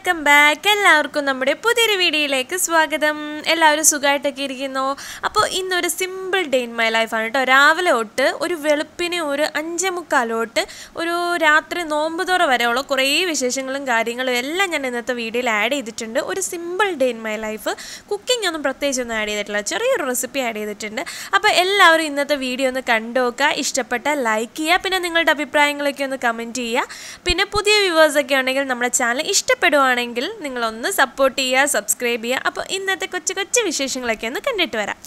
welcome back എല്ലാവർക്കും നമ്മുടെ പുതിയൊരു വീഡിയോയിലേക്ക് സ്വാഗതം എല്ലാവരും സുഖമായിട്ടൊക്കെ ഇരിക്കുന്നു അപ്പോൾ ഇന്നൊരു സിമ്പിൾ ഡേ ഇൻ മൈ ലൈഫാണ് കേട്ടോ രാവിലെ തൊട്ട് ഒരു വെളുപ്പിന് ഒരു അഞ്ചേ മുക്കാലോട്ട് ഒരു രാത്രി നോമ്പ് തുറ വരെയുള്ള കുറേ വിശേഷങ്ങളും കാര്യങ്ങളും എല്ലാം ഞാൻ ഇന്നത്തെ വീഡിയോയിൽ ആഡ് ചെയ്തിട്ടുണ്ട് ഒരു simple day in my life cooking ഒന്നും പ്രത്യേകിച്ചൊന്നും ആഡ് ചെയ്തിട്ടില്ല ചെറിയൊരു റെസിപ്പി ആഡ് ചെയ്തിട്ടുണ്ട് അപ്പോൾ എല്ലാവരും ഇന്നത്തെ വീഡിയോ ഒന്ന് കണ്ടു നോക്കുക ഇഷ്ടപ്പെട്ട ലൈക്ക് ചെയ്യുക പിന്നെ നിങ്ങളുടെ അഭിപ്രായങ്ങളൊക്കെ ഒന്ന് കമൻറ്റ് ചെയ്യുക പിന്നെ പുതിയ വ്യൂവേഴ്സൊക്കെ ഉണ്ടെങ്കിൽ നമ്മുടെ ചാനൽ ഇഷ്ടപ്പെടുവാണെങ്കിൽ നിങ്ങളൊന്ന് സപ്പോർട്ട് ചെയ്യുക സബ്സ്ക്രൈബ് ചെയ്യുക അപ്പോൾ ഇന്നത്തെ കൊച്ചു കൊച്ചു വിശേഷങ്ങളൊക്കെ ഒന്ന് കണ്ടിട്ട് വരാം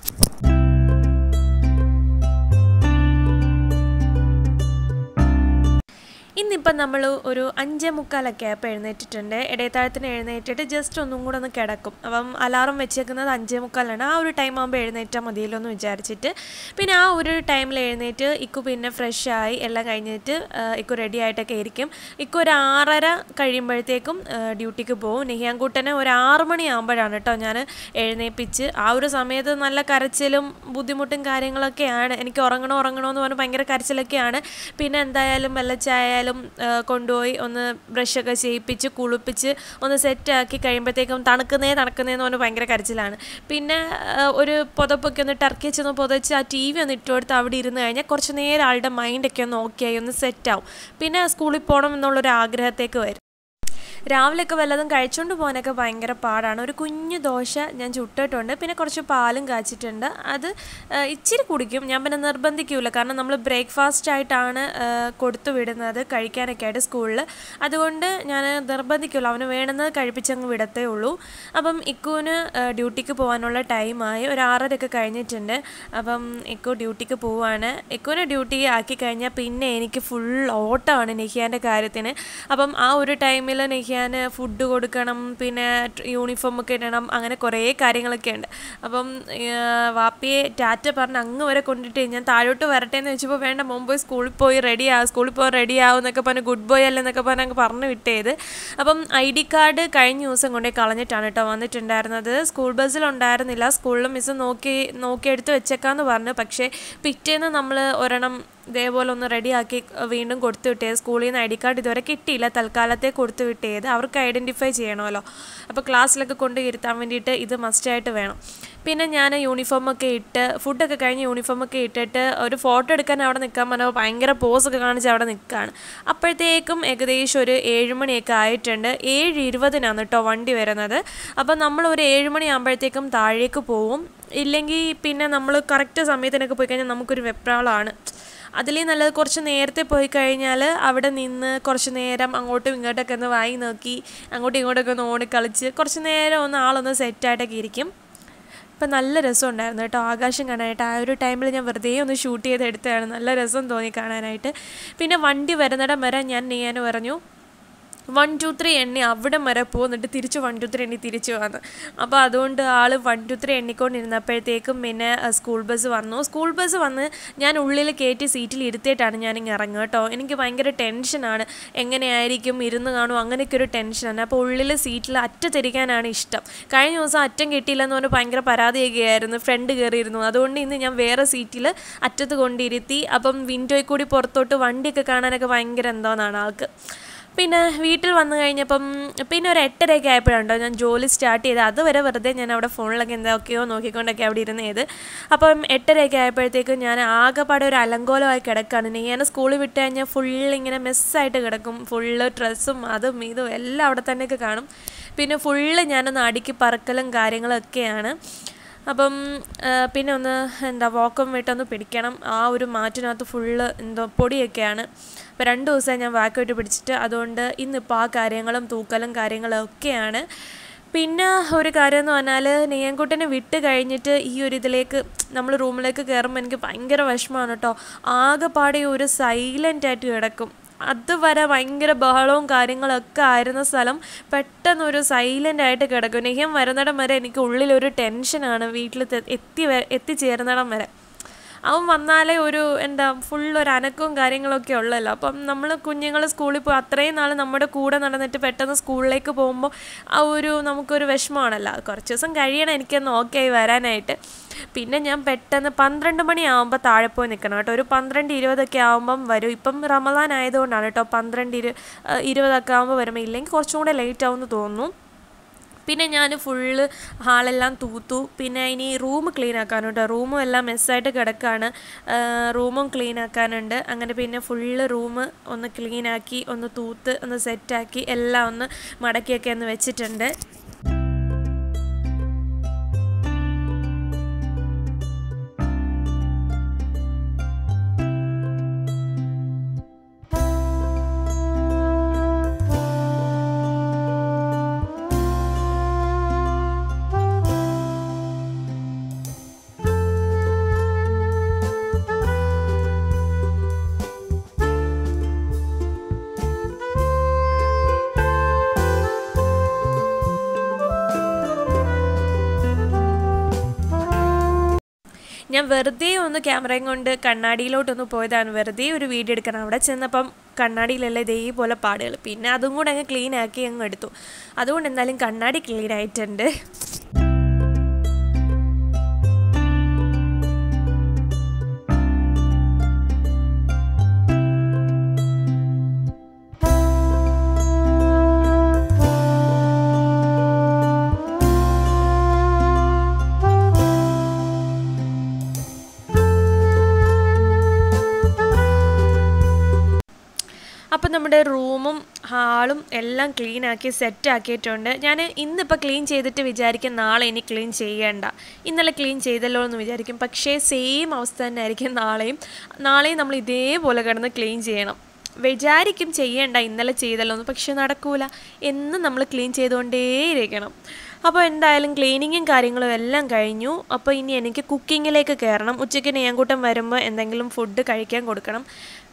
ഇന്നിപ്പം നമ്മൾ ഒരു അഞ്ചേ മുക്കാലൊക്കെ ആയപ്പോൾ എഴുന്നേറ്റിട്ടുണ്ട് ഇടയത്താഴത്തിന് എഴുന്നേറ്റിട്ട് ജസ്റ്റ് ഒന്നും കൂടെ ഒന്ന് കിടക്കും അപ്പം അലാറം വെച്ചേക്കുന്നത് അഞ്ചേ മുക്കാലാണ് ആ ഒരു ടൈം ആകുമ്പോൾ എഴുന്നേറ്റാൽ മതിയല്ലോ എന്ന് വിചാരിച്ചിട്ട് പിന്നെ ആ ഒരു ടൈമിൽ എഴുന്നേറ്റ് ഇക്കു പിന്നെ ഫ്രഷ് ആയി എല്ലാം കഴിഞ്ഞിട്ട് ആ, ഇക്കു റെഡി ആയിട്ടൊക്കെ ഇരിക്കും ഇക്കു ഒരു ആറര കഴിയുമ്പോഴത്തേക്കും ആ, ഡ്യൂട്ടിക്ക് പോകും നെഹിയാൻകൂട്ടനെ ഒരു ആറ് മണിയാകുമ്പോഴാണ് കേട്ടോ ഞാൻ എഴുന്നേൽപ്പിച്ച് ആ ഒരു സമയത്ത് നല്ല കരച്ചിലും ബുദ്ധിമുട്ടും കാര്യങ്ങളൊക്കെയാണ് എനിക്ക് ഉറങ്ങണോ ഉറങ്ങണോ എന്ന് പറഞ്ഞ് ഭയങ്കര കരച്ചിലൊക്കെയാണ് പിന്നെ എന്തായാലും വെള്ളച്ചായാലും ആ, കൊണ്ടുപോയി ഒന്ന് ബ്രഷൊക്കെ ചെയ്യിപ്പിച്ച് കുളിപ്പിച്ച് ഒന്ന് സെറ്റാക്കി കഴിയുമ്പോഴത്തേക്കും തണുക്കുന്നേ തണുക്കുന്നേന്ന് പറഞ്ഞ് ഭയങ്കര കരച്ചിലാണ് പിന്നെ ആ, ഒരു പുതപ്പൊക്കെ ഒന്ന് ടർക്കിച്ച് ഒന്ന് പുതച്ച് ആ ടി വി ഒന്ന് ഇട്ട് കൊടുത്ത് അവിടെ ഇരുന്ന് കഴിഞ്ഞാൽ കുറച്ച് നേരം ആളുടെ മൈൻഡൊക്കെ ഒന്ന് ഓക്കെ ആയി ഒന്ന് സെറ്റാവും പിന്നെ സ്കൂളിൽ പോകണം എന്നുള്ളൊരു ആഗ്രഹത്തേക്ക് വരും രാവിലെയൊക്കെ വല്ലതും കഴിച്ചുകൊണ്ട് പോകാനൊക്കെ ഭയങ്കര പാടാണ് ഒരു കുഞ്ഞു ദോശ ഞാൻ ചുട്ടിട്ടുണ്ട് പിന്നെ കുറച്ച് പാലും കാച്ചിട്ടുണ്ട് അത് ആ, ഇച്ചിരി കുടിക്കും ഞാൻ പിന്നെ നിർബന്ധിക്കൂല കാരണം നമ്മൾ ബ്രേക്ക്ഫാസ്റ്റ് ആയിട്ടാണ് ആ, കൊടുത്തു വിടുന്നത് കഴിക്കാനൊക്കെ ആയിട്ട് സ്കൂളിൽ അതുകൊണ്ട് ഞാൻ നിർബന്ധിക്കില്ല അവന് വേണമെന്നത് കഴിപ്പിച്ചങ്ങ് വിടത്തേ ഉള്ളൂ അപ്പം ഇക്കുവിന് ആ, ഡ്യൂട്ടിക്ക് പോകാനുള്ള ടൈമായി ഒരു ആറരയൊക്കെ കഴിഞ്ഞിട്ടുണ്ട് അപ്പം ഇക്കു ഡ്യൂട്ടിക്ക് പോവാണ് ഇക്കുവിനെ ഡ്യൂട്ടി ആക്കി കഴിഞ്ഞാൽ പിന്നെ എനിക്ക് ഫുൾ ഓട്ടമാണ് നെഹിയാൻ്റെ കാര്യത്തിന് അപ്പം ആ ഒരു ടൈമിൽ നെഹിയാൻ ഫുഡ് കൊടുക്കണം പിന്നെ യൂണിഫോം ഒക്കെ ഇടണം അങ്ങനെ കുറേ കാര്യങ്ങളൊക്കെ ഉണ്ട് അപ്പം ആ, വാപ്പിയെ ടാറ്റ പറഞ്ഞ് അങ്ങ് വരെ കൊണ്ടിട്ട് ഞാൻ താഴോട്ട് വരട്ടെ എന്ന് വെച്ചപ്പോൾ വേണ്ട മുമ്പ് സ്കൂളിൽ പോയി റെഡി ആവും സ്കൂളിൽ പോയി റെഡി ആവും എന്നൊക്കെ പറഞ്ഞ് ഗുഡ് ബോയ് അല്ലെന്നൊക്കെ പറഞ്ഞ് അങ്ങ് പറഞ്ഞു വിട്ടേത് അപ്പം ഐ ഡി കാർഡ് കഴിഞ്ഞ ദിവസം കൊണ്ടേ കളഞ്ഞിട്ടാണ് കേട്ടോ വന്നിട്ടുണ്ടായിരുന്നത് സ്കൂൾ ബസ്സിൽ ഉണ്ടായിരുന്നില്ല സ്കൂളിൽ മിസ് നോക്കി നോക്കി എടുത്ത് വെച്ചേക്കാന്ന് പറഞ്ഞു പക്ഷേ പിറ്റേന്ന് നമ്മൾ ഒരെണ്ണം ഇതേപോലെ ഒന്ന് റെഡിയാക്കി വീണ്ടും കൊടുത്തു വിട്ടത് സ്കൂളിൽ നിന്ന് ഐ ഡി കാർഡ് ഇതുവരെ കിട്ടിയില്ല തൽക്കാലത്തെ കൊടുത്തു വിട്ടത് അവർക്ക് ഐഡൻറ്റിഫൈ ചെയ്യണമല്ലോ അപ്പോൾ ക്ലാസ്സിലൊക്കെ കൊണ്ട് ഇരുത്താൻ വേണ്ടിയിട്ട് ഇത് മസ്റ്റായിട്ട് വേണം പിന്നെ ഞാൻ യൂണിഫോമൊക്കെ ഇട്ട് ഫുഡൊക്കെ കഴിഞ്ഞ് യൂണിഫോമൊക്കെ ഇട്ടിട്ട് ഒരു ഫോട്ടോ എടുക്കാൻ അവിടെ നിൽക്കാൻ പറഞ്ഞപ്പോൾ ഭയങ്കര പോസൊക്കെ കാണിച്ച് അവിടെ നിൽക്കുകയാണ് അപ്പോഴത്തേക്കും ഏകദേശം ഒരു ഏഴുമണിയൊക്കെ ആയിട്ടുണ്ട് ഏഴ് ഇരുപതിനാണ് കേട്ടോ വണ്ടി വരുന്നത് അപ്പോൾ നമ്മൾ ഒരു ഏഴുമണി ആകുമ്പോഴത്തേക്കും താഴേക്ക് പോവും ഇല്ലെങ്കിൽ പിന്നെ നമ്മൾ കറക്റ്റ് സമയത്തിനൊക്കെ പോയി കഴിഞ്ഞാൽ നമുക്കൊരു വെപ്രാളമാണ് അതിൽ നല്ലത് കുറച്ച് നേരത്തെ പോയി കഴിഞ്ഞാൽ അവിടെ നിന്ന് കുറച്ച് നേരം അങ്ങോട്ടും ഇങ്ങോട്ടൊക്കെ ഒന്ന് വായി നോക്കി അങ്ങോട്ടും ഇങ്ങോട്ടൊക്കെ ഒന്ന് ഓടിക്കളിച്ച് കുറച്ച് നേരം ഒന്ന് ആളൊന്ന് സെറ്റായിട്ടൊക്കെ ഇരിക്കും ഇപ്പം നല്ല രസം ഉണ്ടായിരുന്നു കേട്ടോ ആകാശം കാണാനായിട്ട് ആ ഒരു ടൈമിൽ ഞാൻ വെറുതെ ഒന്ന് ഷൂട്ട് ചെയ്ത് എടുത്തതാണ് നല്ല രസം തോന്നി കാണാനായിട്ട് പിന്നെ വണ്ടി വരുന്നിടം വരെ ഞാൻ നെയ്യാൻ പറഞ്ഞു വൺ ടു ത്രീ എണ്ണി അവിടെ വരെ പോകുന്നിട്ട് തിരിച്ച് വൺ ടു ത്രീ എണ്ണി തിരിച്ചു വന്നു അപ്പോൾ അതുകൊണ്ട് ആൾ വൺ ടു ത്രീ എണ്ണിക്കൊണ്ടിരുന്നപ്പോഴത്തേക്കും പിന്നെ അഹ്, സ്കൂൾ ബസ് വന്നു സ്കൂൾ ബസ് വന്ന് ഞാൻ ഉള്ളിൽ കയറ്റി സീറ്റിൽ ഇരുത്തിയിട്ടാണ് ഞാനിങ്ങ് ഇറങ്ങുക കേട്ടോ എനിക്ക് ഭയങ്കര ടെൻഷനാണ് എങ്ങനെയായിരിക്കും ഇരുന്ന് കാണും അങ്ങനെയൊക്കെ ഒരു ടെൻഷനാണ് അപ്പോൾ ഉള്ളിൽ സീറ്റിൽ അറ്റത്തിരിക്കാനാണ് ഇഷ്ടം കഴിഞ്ഞ ദിവസം അറ്റം കിട്ടിയില്ലെന്ന് പറഞ്ഞ് ഭയങ്കര പരാതിയൊക്കെ ആയിരുന്നു ഫ്രണ്ട് കയറിയിരുന്നു അതുകൊണ്ട് ഇന്ന് ഞാൻ വേറെ സീറ്റിൽ അറ്റത്ത് കൊണ്ടിരുത്തി അപ്പം വിൻഡോയിൽ കൂടി പുറത്തോട്ട് വണ്ടിയൊക്കെ കാണാനൊക്കെ ഭയങ്കര എന്തോന്നാണ് ആൾക്ക് പിന്നെ വീട്ടിൽ വന്നു കഴിഞ്ഞപ്പം പിന്നെ ഒരു എട്ടരയൊക്കെ ആയപ്പോഴുണ്ടോ ഞാൻ ജോലി സ്റ്റാർട്ട് ചെയ്ത് അതുവരെ വെറുതെ ഞാൻ അവിടെ ഫോണിലൊക്കെ എന്തൊക്കെയോ നോക്കിക്കൊണ്ടൊക്കെ അവിടെ ഇരുന്നത് അപ്പം എട്ടരയൊക്കെ ആയപ്പോഴത്തേക്കും ഞാൻ ആകെപ്പാടെ ഒരു അലങ്കോലമായി കിടക്കുകയാണ് ഞാൻ സ്കൂളിൽ വിട്ട് കഴിഞ്ഞാൽ ഫുള്ള് ഇങ്ങനെ മെസ്സായിട്ട് കിടക്കും ഫുള്ള് ഡ്രസ്സും അതും ഇതും എല്ലാം അവിടെ തന്നെയൊക്കെ കാണും പിന്നെ ഫുള്ള് ഞാനൊന്ന് അടുക്കി പറക്കലും കാര്യങ്ങളൊക്കെയാണ് അപ്പം ആ, പിന്നെ ഒന്ന് എന്താ വാക്കം വിട്ടൊന്ന് പിടിക്കണം ആ ഒരു മാറ്റിനകത്ത് ഫുള്ള് എന്തോ പൊടിയൊക്കെയാണ് അപ്പോൾ രണ്ട് ദിവസമായി ഞാൻ വാക്കോട്ട് പിടിച്ചിട്ട് അതുകൊണ്ട് ഇന്നിപ്പോൾ ആ കാര്യങ്ങളും തൂക്കലും കാര്യങ്ങളും ഒക്കെയാണ് പിന്നെ ഒരു കാര്യം എന്ന് പറഞ്ഞാൽ നെയ്യാൻകുട്ടനെ വിട്ട് കഴിഞ്ഞിട്ട് ഈ ഒരു ഇതിലേക്ക് നമ്മൾ റൂമിലേക്ക് കയറുമ്പോൾ എനിക്ക് ഭയങ്കര വിഷമമാണ് കേട്ടോ ആകെപ്പാടെ ഒരു സൈലൻ്റ് ആയിട്ട് കിടക്കും അതുവരെ ഭയങ്കര ബഹളവും കാര്യങ്ങളൊക്കെ ആയിരുന്ന സ്ഥലം പെട്ടെന്ന് ഒരു സൈലൻ്റ് ആയിട്ട് കിടക്കും നെയ്യം വരുന്നിടം വരെ എനിക്ക് ഉള്ളിലൊരു ടെൻഷനാണ് വീട്ടിൽ തെ- എത്തി വ- എത്തിച്ചേരുന്നിടം വരെ അവൻ വന്നാലേ ഒരു എന്താ ഫുൾ ഒരു അനക്കവും കാര്യങ്ങളൊക്കെ ഉള്ളല്ലോ അപ്പം നമ്മൾ കുഞ്ഞുങ്ങൾ സ്കൂളിൽ പോയി അത്രയും നാൾ നമ്മുടെ കൂടെ നടന്നിട്ട് പെട്ടെന്ന് സ്കൂളിലേക്ക് പോകുമ്പോൾ ആ ഒരു നമുക്കൊരു വിഷമമാണല്ലോ കുറച്ച് ദിവസം കഴിയണം എനിക്കൊന്ന് ഓക്കെ ആയി വരാനായിട്ട് പിന്നെ ഞാൻ പെട്ടെന്ന് പന്ത്രണ്ട് മണിയാകുമ്പോൾ താഴെ പോയി നിൽക്കണം കേട്ടോ ഒരു പന്ത്രണ്ട് ഇരുപതൊക്കെ ആകുമ്പം വരും ഇപ്പം റമദാൻ ആയതുകൊണ്ടാണ് കേട്ടോ പന്ത്രണ്ട് ഇരു ഇരുപതൊക്കെ ആകുമ്പോൾ വരുമ്പോൾ ഇല്ലെങ്കിൽ കുറച്ചും കൂടെ ലേറ്റ് ആവുമെന്ന് തോന്നുന്നു പിന്നെ ഞാൻ ഫുള്ള് ഹാളെല്ലാം തൂത്തു പിന്നെ ഇനി റൂം ക്ലീൻ ആക്കാനുണ്ട് റൂമും എല്ലാം മെസ്സായിട്ട് കിടക്കുകയാണ് റൂമും ക്ലീൻ ആക്കാനുണ്ട് അങ്ങനെ പിന്നെ ഫുള്ള് റൂം ഒന്ന് ക്ലീൻ ആക്കി ഒന്ന് തൂത്ത് ഒന്ന് സെറ്റാക്കി എല്ലാം ഒന്ന് മടക്കിയൊക്കെ ഒന്ന് വെച്ചിട്ടുണ്ട് ഞാൻ വെറുതെ ഒന്ന് ക്യാമറയും കൊണ്ട് കണ്ണാടിയിലോട്ടൊന്ന് പോയതാണ് വെറുതെ ഒരു വീഡിയോ എടുക്കണം അവിടെ ചെന്നപ്പം കണ്ണാടിയിലെല്ലാം ഇതേപോലെ പാടുകൾ പിന്നെ അതും കൂടെ അങ്ങ് ക്ലീൻ ആക്കി അങ്ങ് എടുത്തു അതുകൊണ്ട് എന്തായാലും കണ്ണാടി ക്ലീൻ ആയിട്ടുണ്ട് അപ്പം നമ്മുടെ റൂമും ഹാളും എല്ലാം ക്ലീൻ ആക്കി സെറ്റ് ആക്കിയിട്ടുണ്ട് ഞാൻ ഇന്നിപ്പോൾ ക്ലീൻ ചെയ്തിട്ട് വിചാരിക്കും നാളെ ഇനി ക്ലീൻ ചെയ്യേണ്ട ഇന്നലെ ക്ലീൻ ചെയ്തല്ലോ എന്ന് വിചാരിക്കും പക്ഷേ സെയിം അവസ്ഥ തന്നെ ആയിരിക്കും നാളെയും നാളെയും നമ്മൾ ഇതേപോലെ കിടന്ന് ക്ലീൻ ചെയ്യണം വിചാരിക്കും ചെയ്യേണ്ട ഇന്നലെ ചെയ്തല്ലോ എന്ന് പക്ഷെ നടക്കൂല എന്നും നമ്മൾ ക്ലീൻ ചെയ്തുകൊണ്ടേയിരിക്കണം അപ്പോൾ എന്തായാലും ക്ലീനിങ്ങും കാര്യങ്ങളും എല്ലാം കഴിഞ്ഞു അപ്പോൾ ഇനി എനിക്ക് കുക്കിങ്ങിലേക്ക് കയറണം ഉച്ചയ്ക്ക് നെയ്യാങ്കൂട്ടം വരുമ്പോൾ എന്തെങ്കിലും ഫുഡ് കഴിക്കാൻ കൊടുക്കണം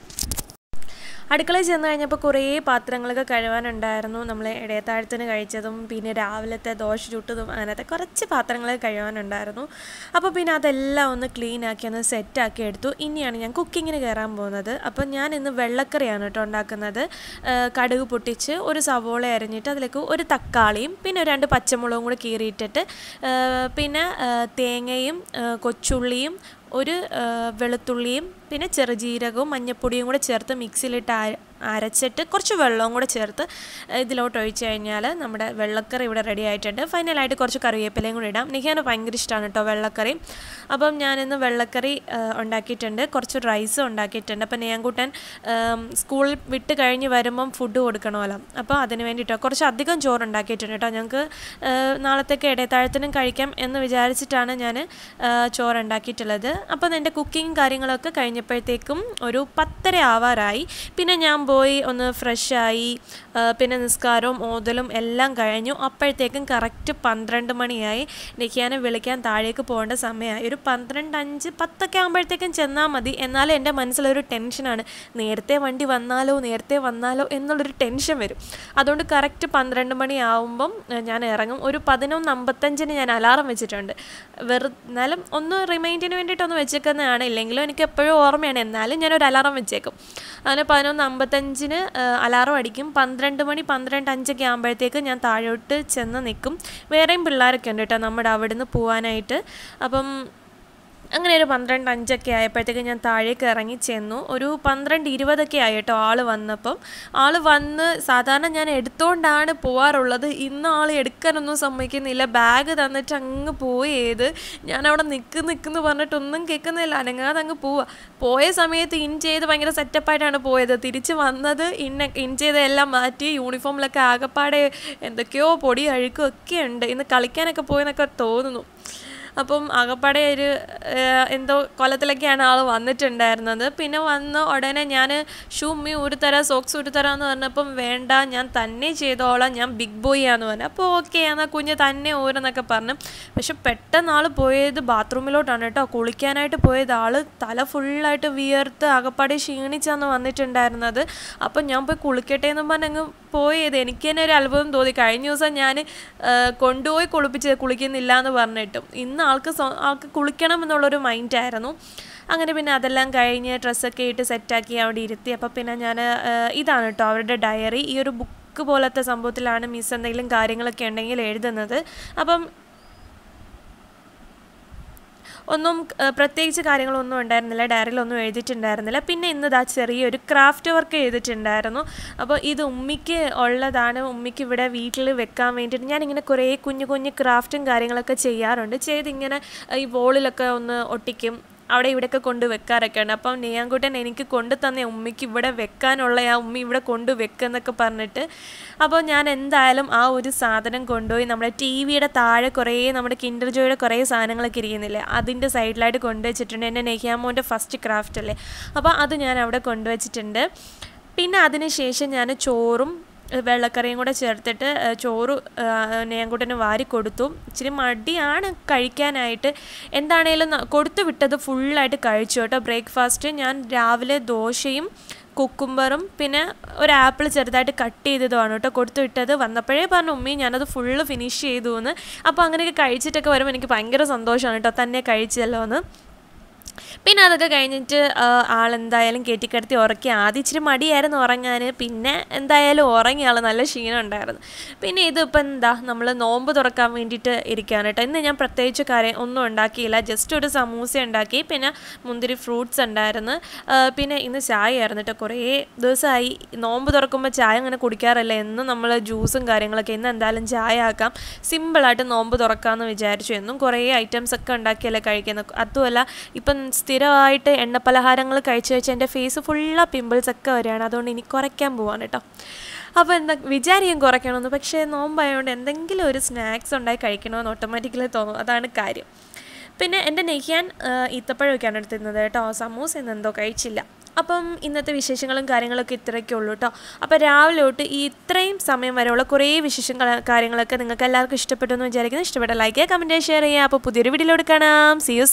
അടുക്കളയിൽ ചെന്ന് കഴിഞ്ഞപ്പോൾ കുറേ പാത്രങ്ങളൊക്കെ കഴുകാനുണ്ടായിരുന്നു നമ്മൾ ഇടയത്താഴത്തിന് കഴിച്ചതും പിന്നെ രാവിലത്തെ ദോശ ചുട്ടതും അങ്ങനത്തെ കുറച്ച് പാത്രങ്ങൾ കഴുകാനുണ്ടായിരുന്നു അപ്പോൾ പിന്നെ അതെല്ലാം ഒന്ന് ക്ലീൻ ആക്കി ഒന്ന് സെറ്റാക്കി എടുത്തു ഇനിയാണ് ഞാൻ കുക്കിങ്ങിന് കയറാൻ പോകുന്നത് അപ്പോൾ ഞാൻ ഇന്ന് വെള്ളക്കറിയാണ് കേട്ടോ ഉണ്ടാക്കുന്നത് കടുക് പൊട്ടിച്ച് ഒരു സവോള അരിഞ്ഞിട്ട് അതിലേക്ക് ഒരു തക്കാളിയും പിന്നെ രണ്ട് പച്ചമുളകും കൂടി കീറിയിട്ടിട്ട് പിന്നെ തേങ്ങയും കൊച്ചുള്ളിയും ഒരു വെളുത്തുള്ളിയും പിന്നെ ചെറുജീരകവും മഞ്ഞപ്പൊടിയും കൂടെ ചേർത്ത് മിക്സിയിലിട്ട് അരച്ചിട്ട് കുറച്ച് വെള്ളവും കൂടെ ചേർത്ത് ഇതിലോട്ട് ഒഴിച്ച് കഴിഞ്ഞാൽ നമ്മുടെ വെള്ളക്കറി ഇവിടെ റെഡി ആയിട്ടുണ്ട് ഫൈനലായിട്ട് കുറച്ച് കറിവേപ്പിലയും കൂടി ഇടാം നിഖാന് ഭയങ്കര ഇഷ്ടമാണ് കേട്ടോ വെള്ളക്കറി അപ്പം ഞാനിന്ന് വെള്ളക്കറി ഉണ്ടാക്കിയിട്ടുണ്ട് കുറച്ച് റൈസും ഉണ്ടാക്കിയിട്ടുണ്ട് അപ്പം നെയ്യാൻകൂട്ടൻ സ്കൂളിൽ വിട്ട് കഴിഞ്ഞ് വരുമ്പം ഫുഡ് കൊടുക്കണമല്ലോ അപ്പോൾ അതിന് വേണ്ടിയിട്ടോ കുറച്ച് അധികം ചോറ് ഉണ്ടാക്കിയിട്ടുണ്ട് കേട്ടോ ഞങ്ങൾക്ക് നാളത്തേക്ക് ഇടയത്താഴത്തിനും കഴിക്കാം എന്ന് വിചാരിച്ചിട്ടാണ് ഞാൻ ചോറ് ഉണ്ടാക്കിയിട്ടുള്ളത് അപ്പം എൻ്റെ കുക്കിങ് കാര്യങ്ങളൊക്കെ കഴിഞ്ഞപ്പോഴത്തേക്കും ഒരു പത്തര ആവാറായി പിന്നെ ഞാൻ പോയി ഒന്ന് ഫ്രഷായി പിന്നെ നിസ്കാരവും ഓതലും എല്ലാം കഴിഞ്ഞു അപ്പോഴത്തേക്കും കറക്റ്റ് പന്ത്രണ്ട് മണിയായി നിൽക്കാനെ വിളിക്കാൻ താഴേക്ക് പോകേണ്ട സമയമായി ഒരു പന്ത്രണ്ട് അഞ്ച് പത്തൊക്കെ ആകുമ്പോഴത്തേക്കും ചെന്നാൽ മതി എന്നാലും എൻ്റെ മനസ്സിലൊരു ടെൻഷനാണ് നേരത്തെ വണ്ടി വന്നാലോ നേരത്തെ വന്നാലോ എന്നുള്ളൊരു ടെൻഷൻ വരും അതുകൊണ്ട് കറക്റ്റ് പന്ത്രണ്ട് മണിയാവുമ്പം ഞാൻ ഇറങ്ങും ഒരു പതിനൊന്ന് അമ്പത്തഞ്ചിന് ഞാൻ അലാറം വെച്ചിട്ടുണ്ട് വെറു എന്നാലും ഒന്ന് റിമൈൻഡിന് വേണ്ടിയിട്ടൊന്ന് വെച്ചേക്കുന്നതാണ് ഇല്ലെങ്കിലും എനിക്ക് എപ്പോഴും ഓർമ്മയാണ് എന്നാലും ഞാനൊരു അലാറം വെച്ചേക്കും അങ്ങനെ പതിനൊന്ന് അമ്പത്തഞ്ചിന് അലാറം അടിക്കും പന്ത്രണ്ട് മണി പന്ത്രണ്ട് അഞ്ചൊക്കെ ആകുമ്പോഴത്തേക്ക് ഞാൻ താഴോട്ട് ചെന്ന് നിൽക്കും വേറെയും പിള്ളേരൊക്കെ ഉണ്ട് കേട്ടോ നമ്മുടെ അവിടുന്ന് പോകാനായിട്ട് അപ്പം അങ്ങനെ ഒരു പന്ത്രണ്ട് അഞ്ചൊക്കെ ആയപ്പോഴത്തേക്ക് ഞാൻ താഴേക്ക് ഇറങ്ങി ചെന്നു ഒരു പന്ത്രണ്ട് ഇരുപതൊക്കെ ആയി കേട്ടോ ആൾ വന്നപ്പം ആൾ വന്ന് സാധാരണ ഞാൻ എടുത്തുകൊണ്ടാണ് പോവാറുള്ളത് ഇന്ന് ആൾ എടുക്കാനൊന്നും സമ്മതിക്കുന്നില്ല ബാഗ് തന്നിട്ട് അങ്ങ് പോയത് ഞാൻ അവിടെ നിൽക്ക് നിൽക്കുന്നു പറഞ്ഞിട്ടൊന്നും കേൾക്കുന്നില്ല അനങ്ങാതെ അങ്ങ് പോവുക പോയ സമയത്ത് ഇൻ ചെയ്ത് ഭയങ്കര സെറ്റപ്പായിട്ടാണ് പോയത് തിരിച്ച് വന്നത് ഇന്ന ഇൻ ചെയ്തെല്ലാം മാറ്റി യൂണിഫോമിലൊക്കെ ആകപ്പാടെ എന്തൊക്കെയോ പൊടി അഴുക്കും ഒക്കെ ഉണ്ട് ഇന്ന് കളിക്കാനൊക്കെ പോയെന്നൊക്കെ തോന്നുന്നു അപ്പം ആകപ്പാടെ ഒരു എന്തോ കൊലത്തിലൊക്കെയാണ് ആൾ വന്നിട്ടുണ്ടായിരുന്നത് പിന്നെ വന്ന് ഉടനെ ഞാൻ ഷൂ ഉമ്മി ഒരു തരാം സോക്സ് ഒരു തരാം എന്ന് പറഞ്ഞപ്പം വേണ്ട ഞാൻ തന്നെ ചെയ്തോളാം ഞാൻ ബിഗ് ബോയ് ആന്ന് പറഞ്ഞു അപ്പോൾ ഓക്കെ എന്നാൽ കുഞ്ഞ് തന്നെ ഊരെന്നൊക്കെ പറഞ്ഞു പക്ഷെ പെട്ടെന്ന് ആൾ പോയത് ബാത്റൂമിലോട്ടാണ് കേട്ടോ കുളിക്കാനായിട്ട് പോയത് ആൾ തല ഫുള്ളായിട്ട് വിയർത്ത് ആകപ്പാടെ ക്ഷീണിച്ചാന്ന് വന്നിട്ടുണ്ടായിരുന്നത് അപ്പം ഞാൻ പോയി കുളിക്കട്ടെ എന്നും പറഞ്ഞ് അങ്ങ് പോയത് എനിക്ക് തന്നെ ഒരു അത്ഭുതം തോന്നി കഴിഞ്ഞ ദിവസം ഞാൻ കൊണ്ടുപോയി കുളിപ്പിച്ച് കുളിക്കുന്നില്ല എന്ന് പറഞ്ഞിട്ടും ഇന്ന് ആൾക്ക് ആൾക്ക് കുളിക്കണം എന്നുള്ളൊരു മൈൻഡായിരുന്നു അങ്ങനെ പിന്നെ അതെല്ലാം കഴിഞ്ഞ് ഡ്രസ്സൊക്കെ ഇട്ട് സെറ്റാക്കി അവിടെ ഇരുത്തി അപ്പോൾ പിന്നെ ഞാൻ ഇതാണ് കേട്ടോ അവരുടെ ഡയറി ഈ ഒരു ബുക്ക് പോലത്തെ സംഭവത്തിലാണ് മിസ് എന്തെങ്കിലും കാര്യങ്ങളൊക്കെ ഉണ്ടെങ്കിൽ എഴുതുന്നത് അപ്പം ഒന്നും ആ, പ്രത്യേകിച്ച് കാര്യങ്ങളൊന്നും ഉണ്ടായിരുന്നില്ല ഡയറിയിലൊന്നും എഴുതിയിട്ടുണ്ടായിരുന്നില്ല പിന്നെ ഇന്ന് ദാ ചെറിയൊരു ക്രാഫ്റ്റ് വർക്ക് ചെയ്തിട്ടുണ്ടായിരുന്നു അപ്പോൾ ഇത് ഉമ്മിക്ക് ഉള്ളതാണ് ഉമ്മിക്ക് ഇവിടെ വീട്ടിൽ വെക്കാൻ വേണ്ടിയിട്ട് ഞാനിങ്ങനെ കുറേ കുഞ്ഞു കുഞ്ഞു ക്രാഫ്റ്റും കാര്യങ്ങളൊക്കെ ചെയ്യാറുണ്ട് ചെയ്തിങ്ങനെ ഈ വോളിലൊക്കെ ഒന്ന് ഒട്ടിക്കും അവിടെ ഇവിടെയൊക്കെ കൊണ്ട് വെക്കാറൊക്കെ ഉണ്ട് അപ്പം നെയ്യാൻകുട്ടൻ എനിക്ക് കൊണ്ടു തന്നെ ഉമ്മിക്ക് ഇവിടെ വെക്കാനുള്ള ആ ഉമ്മി ഇവിടെ കൊണ്ട് വെക്കുന്നൊക്കെ പറഞ്ഞിട്ട് അപ്പോൾ ഞാൻ എന്തായാലും ആ ഒരു സാധനം കൊണ്ടുപോയി നമ്മുടെ ടി വിയുടെ താഴെ കുറേ നമ്മുടെ കിൻഡർ ജോയുടെ കുറേ സാധനങ്ങളൊക്കെ ഇരിക്കുന്നില്ലേ അതിൻ്റെ സൈഡിലായിട്ട് കൊണ്ടുവച്ചിട്ടുണ്ട് എൻ്റെ നെയ്യാമോൻ്റെ ഫസ്റ്റ് ക്രാഫ്റ്റ് അല്ലേ അപ്പോൾ അത് ഞാൻ അവിടെ കൊണ്ടുവച്ചിട്ടുണ്ട് പിന്നെ അതിന് ശേഷം ഞാൻ ചോറും ഏഹ് വെള്ളക്കറിയും കൂടെ ചേർത്തിട്ട് ഏഹ് ചോറ് നെയ്യാൻകുട്ടന് വാരി കൊടുത്തു ഇച്ചിരി മടിയാണ് കഴിക്കാനായിട്ട് എന്താണേലും ന- കൊടുത്തു വിട്ടത് ഫുള്ളായിട്ട് കഴിച്ചു കേട്ടോ ബ്രേക്ക്ഫാസ്റ്റ് ഞാൻ രാവിലെ ദോശയും കുക്കുംബറും പിന്നെ ഒരു ആപ്പിൾ ചെറുതായിട്ട് കട്ട് ചെയ്തതുമാണ് കേട്ടോ കൊടുത്തു വിട്ടത് വന്നപ്പോഴേ പറഞ്ഞു ഉമ്മി ഞാനത് ഫുള്ള് ഫിനിഷ് ചെയ്തു എന്ന് അപ്പോൾ അങ്ങനെയൊക്കെ കഴിച്ചിട്ടൊക്കെ വരുമ്പോൾ എനിക്ക് ഭയങ്കര സന്തോഷമാണ് കേട്ടോ തന്നെ കഴിച്ചല്ലോ എന്ന് പിന്നെ അതൊക്കെ കഴിഞ്ഞിട്ട് ആ, ആളെന്തായാലും കയറ്റിക്കിടത്തി ഉറക്കി ആദ്യം ഇച്ചിരി മടിയായിരുന്നു ഉറങ്ങാൻ പിന്നെ എന്തായാലും ഉറങ്ങി ആൾ നല്ല ക്ഷീണം ഉണ്ടായിരുന്നു പിന്നെ ഇതിപ്പോൾ എന്താ നമ്മൾ നോമ്പ് തുറക്കാൻ വേണ്ടിയിട്ട് ഇരിക്കുകയാണ് കേട്ടോ ഇന്ന് ഞാൻ പ്രത്യേകിച്ച് കാര്യം ഒന്നും ഉണ്ടാക്കിയില്ല ജസ്റ്റ് ഒരു സമൂസ ഉണ്ടാക്കി പിന്നെ മുന്തിരി ഫ്രൂട്ട്സ് ഉണ്ടായിരുന്നു ആ, പിന്നെ ഇന്ന് ചായ ആയിരുന്നു കേട്ടോ കുറേ ദിവസമായി നോമ്പ് തുറക്കുമ്പോൾ ചായ അങ്ങനെ കുടിക്കാറില്ല എന്നും നമ്മൾ ജ്യൂസും കാര്യങ്ങളൊക്കെ ഇന്ന് എന്തായാലും ചായ ആക്കാം സിമ്പിളായിട്ട് നോമ്പ് തുറക്കാമെന്ന് വിചാരിച്ചു എന്നും കുറേ ഐറ്റംസ് ഒക്കെ ഉണ്ടാക്കിയല്ലേ കഴിക്കുന്നത് അതുമല്ല ഇപ്പം സ്ഥിരമായിട്ട് എണ്ണ പലഹാരങ്ങൾ കഴിച്ച് കഴിച്ച് എൻ്റെ ഫേസ് ഫുള്ള് പിമ്പിൾസ് ഒക്കെ വരികയാണ് അതുകൊണ്ട് ഇനി കുറയ്ക്കാൻ പോവാണ് കേട്ടോ അപ്പോൾ എന്താ വിചാരിക്കും കുറയ്ക്കണമെന്ന് പക്ഷേ നോമ്പായതുകൊണ്ട് എന്തെങ്കിലും ഒരു സ്നാക്സ് ഉണ്ടായി കഴിക്കണമെന്ന് ഓട്ടോമാറ്റിക്കലി തോന്നും അതാണ് കാര്യം പിന്നെ എൻ്റെ നെയ്യാൻ ഈത്തപ്പഴമൊക്കെയാണ് എടുത്തിരുന്നത് കേട്ടോ സമൂസ ഇന്ന് എന്തോ കഴിച്ചില്ല അപ്പം ഇന്നത്തെ വിശേഷങ്ങളും കാര്യങ്ങളൊക്കെ ഇത്രയൊക്കെ ഉള്ളൂ കേട്ടോ അപ്പോൾ രാവിലെ തൊട്ട് ഈ ഇത്രയും സമയം വരെയുള്ള കുറേ വിശേഷങ്ങൾ കാര്യങ്ങളൊക്കെ നിങ്ങൾക്ക് എല്ലാവർക്കും ഇഷ്ടപ്പെട്ടു എന്ന് വിചാരിക്കുന്നു ഇഷ്ടപ്പെട്ട ലൈക്ക് ചെയ്യുക കമൻറ്റ് ഷെയർ ചെയ്യുക അപ്പോൾ പുതിയൊരു വീഡിയോയിലൂടെ കാണാം സി യു